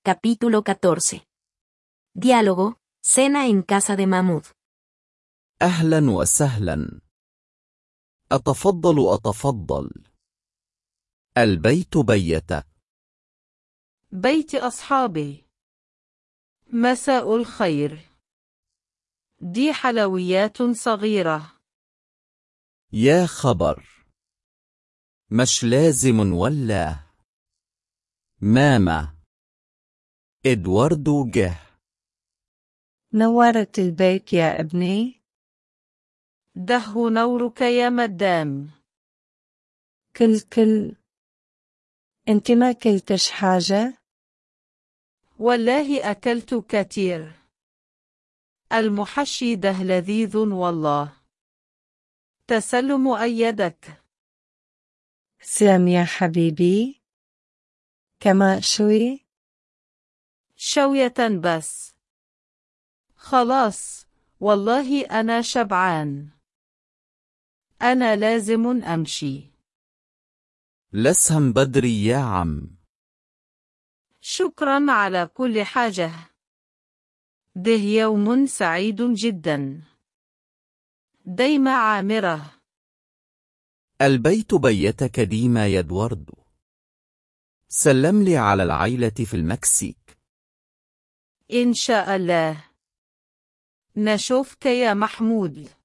Capítulo 14. Diálogo, cena en casa de Mahmoud. أهلا وسهلا أتفضل أتفضل البيت بيت بيت أصحابي مساء الخير دي حلويات صغيرة يا خبر مش لازم ولا ماما إدواردو جه نورت البيت يا ابني ده نورك يا مدام كل كل انت ما كلتش حاجة والله أكلت كتير المحشي ده لذيذ والله تسلم أيدك سلام يا حبيبي كما شوي شوية بس خلاص والله أنا شبعان أنا لازم أمشي لسهم بدري يا عم شكرا على كل حاجة ده يوم سعيد جدا ديما عامرة البيت بيتك ديما يا إدواردو سلم لي على العيلة في المكسيك إن شاء الله نشوفك يا محمود